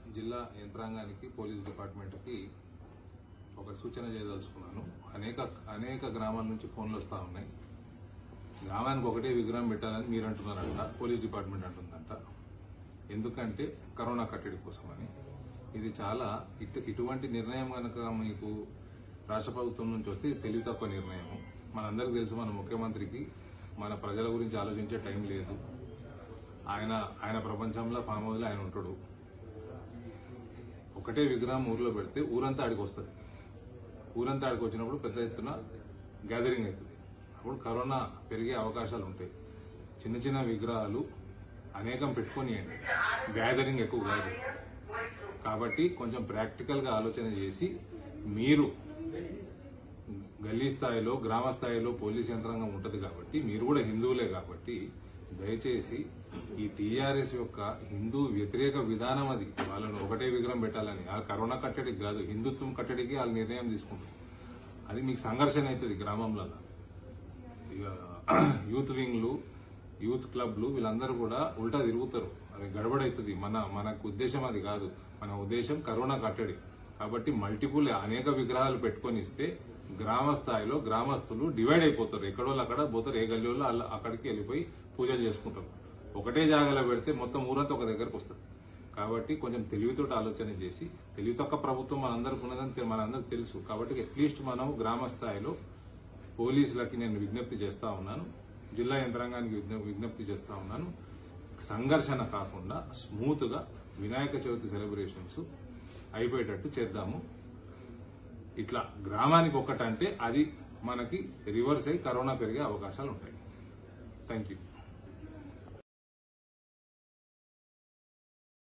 జిల్లా యంత్రాంగానికి పోలీస్ డిపార్ట్మెంట్కి ఒక సూచన చేయదలుచుకున్నాను అనేక అనేక గ్రామాల నుంచి ఫోన్లు వస్తూ ఉన్నాయి గ్రామానికి ఒకటే విగ్రహం పెట్టాలని మీరు అంటున్నారంట పోలీస్ డిపార్ట్మెంట్ అంటుందంట ఎందుకంటే కరోనా కట్టడి కోసమని ఇది చాలా ఇటు ఇటువంటి నిర్ణయం కనుక మీకు రాష్ట్ర ప్రభుత్వం నుంచి వస్తే ఇది తెలివి తక్కువ నిర్ణయం మనందరికీ తెలుసు మన ముఖ్యమంత్రికి మన ప్రజల గురించి ఆలోచించే టైం లేదు ఆయన ఆయన ప్రపంచంలో ఫామ్ హౌస్లో ఆయన ఉంటాడు ఒకటే విగ్రహం ఊర్లో పెడితే ఊరంతా ఆడికి వస్తుంది ఊరంతా ఆడికి వచ్చినప్పుడు పెద్ద ఎత్తున గ్యాదరింగ్ అవుతుంది అప్పుడు కరోనా పెరిగే అవకాశాలు ఉంటాయి చిన్న చిన్న విగ్రహాలు అనేకం పెట్టుకొనియండి గ్యాదరింగ్ ఎక్కువ కాదు కాబట్టి కొంచెం ప్రాక్టికల్గా ఆలోచన చేసి మీరు గల్లీ స్థాయిలో గ్రామ స్థాయిలో పోలీస్ యంత్రాంగం ఉంటుంది కాబట్టి మీరు కూడా హిందువులే కాబట్టి దయచేసి ఈ టీఆర్ఎస్ యొక్క హిందూ వ్యతిరేక విధానం అది వాళ్ళను ఒకటే విగ్రహం పెట్టాలని ఆ కరోనా కట్టడికి కాదు హిందుత్వం కట్టడికి వాళ్ళు నిర్ణయం తీసుకుంటారు అది మీకు సంఘర్షణ అవుతుంది గ్రామంలో ఇక యూత్ వింగ్లు యూత్ క్లబ్లు వీళ్ళందరూ కూడా ఉల్టా తిరుగుతారు అది గడబడవుతుంది మన మనకు ఉద్దేశం అది కాదు మన ఉద్దేశం కరోనా కట్టడి కాబట్టి మల్టిపుల్ అనేక విగ్రహాలు పెట్టుకొని ఇస్తే గ్రామ స్థాయిలో గ్రామస్తులు డివైడ్ అయిపోతారు ఎక్కడోళ్ళు అక్కడ పోతారు ఏ గల్లీలో వాళ్ళు అక్కడికి వెళ్ళిపోయి పూజలు చేసుకుంటారు ఒకటే జాగాలో పెడితే మొత్తం ఊరంతా ఒక దగ్గరకు వస్తుంది కాబట్టి కొంచెం తెలివితోటి ఆలోచన చేసి తెలివి తక్కువ ప్రభుత్వం మనందరికి ఉన్నదని తె- మనందరికి తెలుసు కాబట్టి అట్లీస్ట్ మనం గ్రామ స్థాయిలో పోలీసులకి నేను విజ్ఞప్తి చేస్తా ఉన్నాను జిల్లా యంత్రాంగానికి విజ్ఞ- విజ్ఞప్తి చేస్తా ఉన్నాను సంఘర్షణ కాకుండా స్మూత్ గా వినాయక చవితి సెలబ్రేషన్స్ అయిపోయేటట్టు చేద్దాము ఇట్లా గ్రామానికి ఒక్కటంటే అది మనకి రివర్స్ అయి కరోనా పెరిగే అవకాశాలు ఉంటాయి థ్యాంక్ యూ